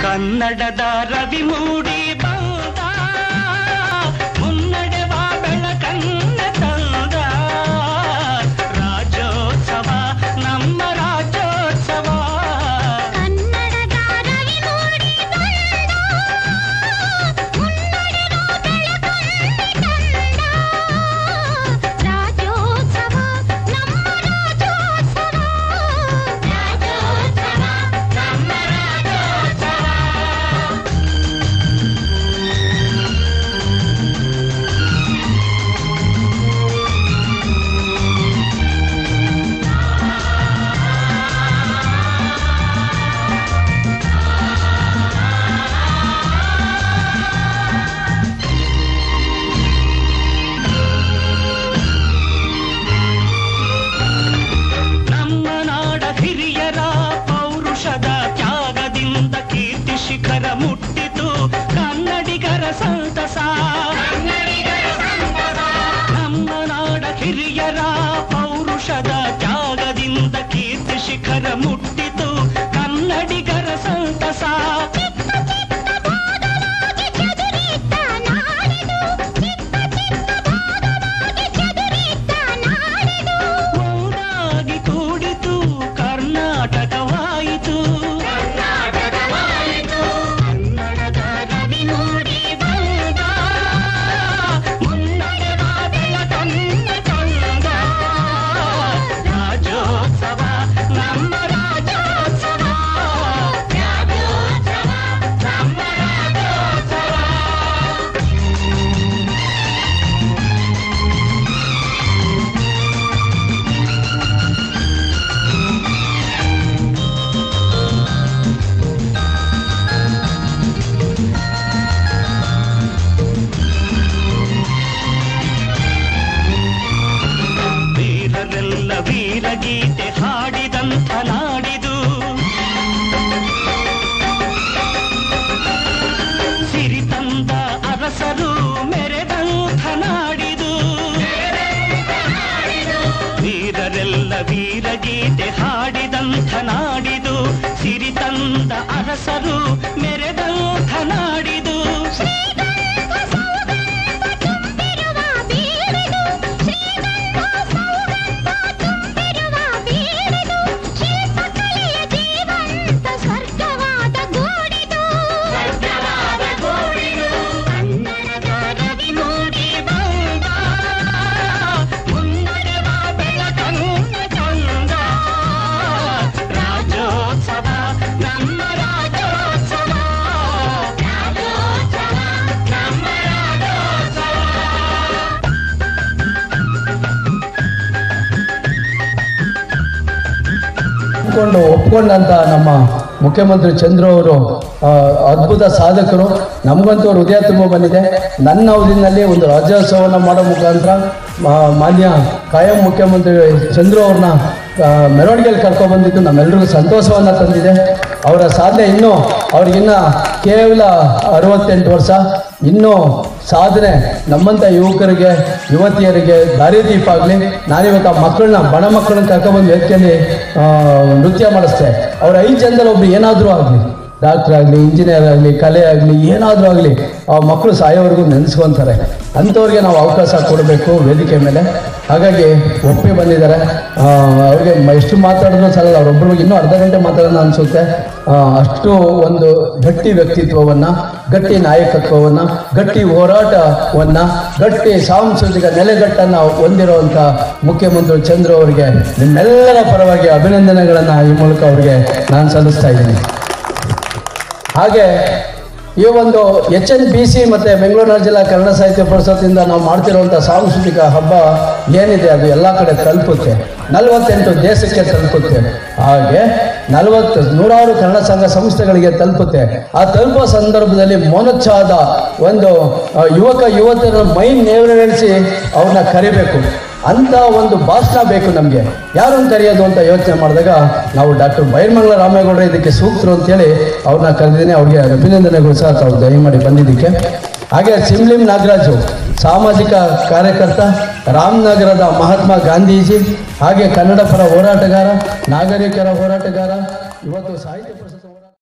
ಕನ್ನಡದ ರವಿ ಮೂಡಿ ಬಂದ ಮುನ್ನಡೆವ ಬೆಳಕನ್ನ ತಂದ ರಾಜ್ಯೋತ್ಸವ ನಮ್ಮ ರಾಜ್ಯೋತ್ಸವ ಕನ್ನಡದ ರವಿ ಮೂಡಿ ಬಂದ ಮುನ್ನಡೆವ ಬೆಳಕನ್ನೆ ತಂದ ರಾಜ್ಯೋತ್ಸವ ನಮ್ಮ ರಾಜ್ಯೋತ್ಸವ ರಾಜ್ಯೋತ್ಸವ ನಮ್ಮ ರಾಜ್ಯೋತ್ಸವ ನಮ್ಮ ನಾಡ ಹಿರಿಯರ ಪೌರುಷದ ತ್ಯಾಗದಿಂದ ಕೀರ್ತಿ ಶಿಖರ ಮುಟ್ಟಿತು ಕನ್ನಡಿಗರ ಸಂತಸ ನಮ್ಮ ನಾಡ ಹಿರಿಯರ ಪೌರುಷದ ತ್ಯಾಗದಿಂದ ಕೀರ್ತಿ ಶಿಖರ ಮುಟ್ಟಿತು ಕನ್ನಡಿಗರ ಸಂತಸ ಚದುರಿದ್ದ ನಾಡಿದು ಚಿಕ್ಕ ಚಿಕ್ಕ ಭಾಗವಾಗಿ ಚದುರಿದ್ದ ನಾಡಿದು ಒಂದಾಗಿ ಕೂಡಿತು ಕರ್ನಾಟಕವಾಯಿತು ಕರ್ನಾಟಕವಾಯಿತು ಕನ್ನಡದ ರವಿ ಮೂಡಿ ಬಂದ ಮುನ್ನಡೆವ ಬೆಳಕನ್ನ ತಂದ ರಾಜ್ಯೋತ್ಸವ ನಮ್ಮ ರಾಜ್ಯೋತ್ಸವ ರಾಜ್ಯೋತ್ಸವ ನಮ್ಮ ರಾಜ್ಯೋತ್ಸವ ವೀರರೆಲ್ಲ ವೀರಗೀತೆ ಹಾಡಿದಂಥ ನಾಡಿದು ಸಿರಿ ತಂದ ಅರಸರು ಮೆರೆದಂಥ ನಾಡಿದು ವೀರರೆಲ್ಲ ವೀರಗೀತೆ ಹಾಡಿದಂಥ ನಾಡಿದು ಸಿರಿ ತಂದ ಅರಸರು ಮೆರೆದಂಥ ನಾಡಿದು ಶ್ರೀಗಂಧ ಸೌಗಂಧ ತುಂಬಿರುವ ಬೀರಿದು ಶ್ರೀಗಂಧ ಸೌಗಂಧ ತುಂಬಿರುವ ಬೀರಿದು ಶಿಲ್ಪಕಲೆಯ ಜೀವಂತ ಸ್ವರ್ಗವಾದ ಗೂಡಿದು ಸ್ವರ್ಗವಾದ ಗೂಡಿದು ಕನ್ನಡದ ರವಿ ಮೂಡಿ ಬಂದ ಮುನ್ನಡೆವ ಬೆಳಕನ್ನ ತಂದ ರಾಜ್ಯೋತ್ಸವ ನಮ್ಮ ರಾಜ್ಯೋತ್ಸವ ರಾಜ್ಯೋತ್ಸವ ನಮ್ಮ ರಾಜ್ಯೋತ್ಸವ ಒಪ್ಕೊಂಡು ಒಪ್ಕೊಂಡಂತ ನಮ್ಮ ಮುಖ್ಯಮಂತ್ರಿ ಚಂದ್ರು ಅವರು ಆ, ಅದ್ಭುತ ಸಾಧಕರು ನಮಗಂತೂ ಹೃದಯ ತುಂಬ ಬಂದಿದೆ ನನ್ನ ಅವಧಿನಲ್ಲಿ ಒಂದು ರಾಜ್ಯೋತ್ಸವನ ಮಾಡೋ ಮುಖಾಂತರ ಆ, ಮಾನ್ಯ ಕಾಯಂ ಮುಖ್ಯಮಂತ್ರಿ ಚಂದ್ರು ಅವ್ರನ್ನ ಮೆರವಣಿಗೆಯಲ್ಲಿ ಕರ್ಕೊಬಂದಿದ್ದು ನಮ್ಮೆಲ್ರಿಗೂ ಸಂತೋಷವನ್ನು ತಂದಿದೆ ಅವರ ಸಾಧನೆ ಇನ್ನೂ ಅವ್ರಿಗಿನ್ನ ಕೇವಲ ಅರವತ್ತೆಂಟು ವರ್ಷ ಇನ್ನೂ ಸಾಧನೆ ನಮ್ಮಂಥ ಯುವಕರಿಗೆ ಯುವತಿಯರಿಗೆ ದಾರಿದೀಪ ಆಗಲಿ ನಾನಿವತ್ತು ಆ ಮಕ್ಕಳನ್ನ ಬಡ ಮಕ್ಕಳನ್ನ ಕರ್ಕೊಬಂದು ವೇದಿಕೆಯಲ್ಲಿ ಆ, ನೃತ್ಯ ಮಾಡಿಸ್ತೆ ಅವ್ರ ಐದು ಜನದಲ್ಲಿ ಒಬ್ರು ಏನಾದರೂ ಆಗಲಿ ಡಾಕ್ಟರ್ ಆಗಲಿ ಇಂಜಿನಿಯರ್ ಆಗಲಿ ಕಲೆ ಆಗಲಿ ಏನಾದರೂ ಆಗಲಿ ಆ ಮಕ್ಕಳು ಸಾಯೋವರೆಗೂ ನೆನೆಸ್ಕೊಂತಾರೆ ಅಂಥವ್ರಿಗೆ ನಾವು ಅವಕಾಶ ಕೊಡಬೇಕು ವೇದಿಕೆ ಮೇಲೆ ಹಾಗಾಗಿ ಒಪ್ಪಿ ಬಂದಿದ್ದಾರೆ ಆ, ಅವ್ರಿಗೆ ಮ- ಎಷ್ಟು ಮಾತಾಡಿದ್ರು ಸಾಲಲ್ಲ ಅವರೊಬ್ಬರಿಗೆ ಇನ್ನೂ ಅರ್ಧ ಗಂಟೆ ಮಾತಾಡೋಣ ಅನಿಸುತ್ತೆ ಅಷ್ಟು ಒಂದು ಗಟ್ಟಿ ವ್ಯಕ್ತಿತ್ವವನ್ನು ಗಟ್ಟಿ ನಾಯಕತ್ವವನ್ನು ಗಟ್ಟಿ ಹೋರಾಟವನ್ನು ಗಟ್ಟಿ ಸಾಂಸ್ಕೃತಿಕ ನೆಲೆಗಟ್ಟನ್ನು ಹೊಂದಿರುವಂಥ ಮುಖ್ಯಮಂತ್ರಿ ಚಂದ್ರ ಅವರಿಗೆ ನಿಮ್ಮೆಲ್ಲರ ಪರವಾಗಿ ಅಭಿನಂದನೆಗಳನ್ನು ಈ ಮೂಲಕ ಅವರಿಗೆ ನಾನು ಸಲ್ಲಿಸ್ತಾ ಇದ್ದೀನಿ ಹಾಗೆ ಈ ಒಂದು ಎಚ್ ಎನ್ ಬಿ ಸಿ ಮತ್ತು ಬೆಂಗಳೂರು ಜಿಲ್ಲಾ ಕನ್ನಡ ಸಾಹಿತ್ಯ ಪರಿಷತ್ತಿಂದ ನಾವು ಮಾಡ್ತಿರುವಂಥ ಸಾಂಸ್ಕೃತಿಕ ಹಬ್ಬ ಏನಿದೆ ಅದು ಎಲ್ಲ ಕಡೆ ತಲುಪುತ್ತೆ ನಲವತ್ತೆಂಟು ದೇಶಕ್ಕೆ ತಲುಪುತ್ತೆ ಹಾಗೆ ನಲವತ್ತು ನೂರಾರು ಕನ್ನಡ ಸಂಘ ಸಂಸ್ಥೆಗಳಿಗೆ ತಲುಪುತ್ತೆ ಆ ತಲುಪೋ ಸಂದರ್ಭದಲ್ಲಿ ಮೊನಚಾದ ಒಂದು ಆ, ಯುವಕ ಯುವತಿಯರ ಮೈ ನೇವರೇರಿಸಿ ಅವ್ರನ್ನ ಕರಿಬೇಕು ಅಂತ ಒಂದು ಭಾಷಣ ಬೇಕು ನಮಗೆ ಯಾರನ್ನು ಕರೆಯೋದು ಅಂತ ಯೋಚನೆ ಮಾಡಿದಾಗ ನಾವು ಡಾಕ್ಟರ್ ಬೈರ್ಮಂಗ್ಲ ರಾಮೇಗೌಡರ ಇದಕ್ಕೆ ಸೂಕ್ತರು ಅಂತೇಳಿ ಅವ್ರನ್ನ ಕರೆದಿದ್ದೀನಿ ಅವ್ರಿಗೆ ಅಭಿನಂದನೆಗಳು ಸಹ ತಾವು ದಯಮಾಡಿ ಬಂದಿದ್ದಕ್ಕೆ ಹಾಗೆ ಸಿಮ್ಲಿಂ ನಾಗರಾಜು ಸಾಮಾಜಿಕ ಕಾರ್ಯಕರ್ತ ರಾಮನಗರದ ಮಹಾತ್ಮ ಗಾಂಧೀಜಿ ಹಾಗೆ ಕನ್ನಡ ಪರ ಹೋರಾಟಗಾರ ನಾಗರಿಕರ ಹೋರಾಟಗಾರ ಇವತ್ತು ಸಾಹಿತ್ಯ ಪರಿಷತ್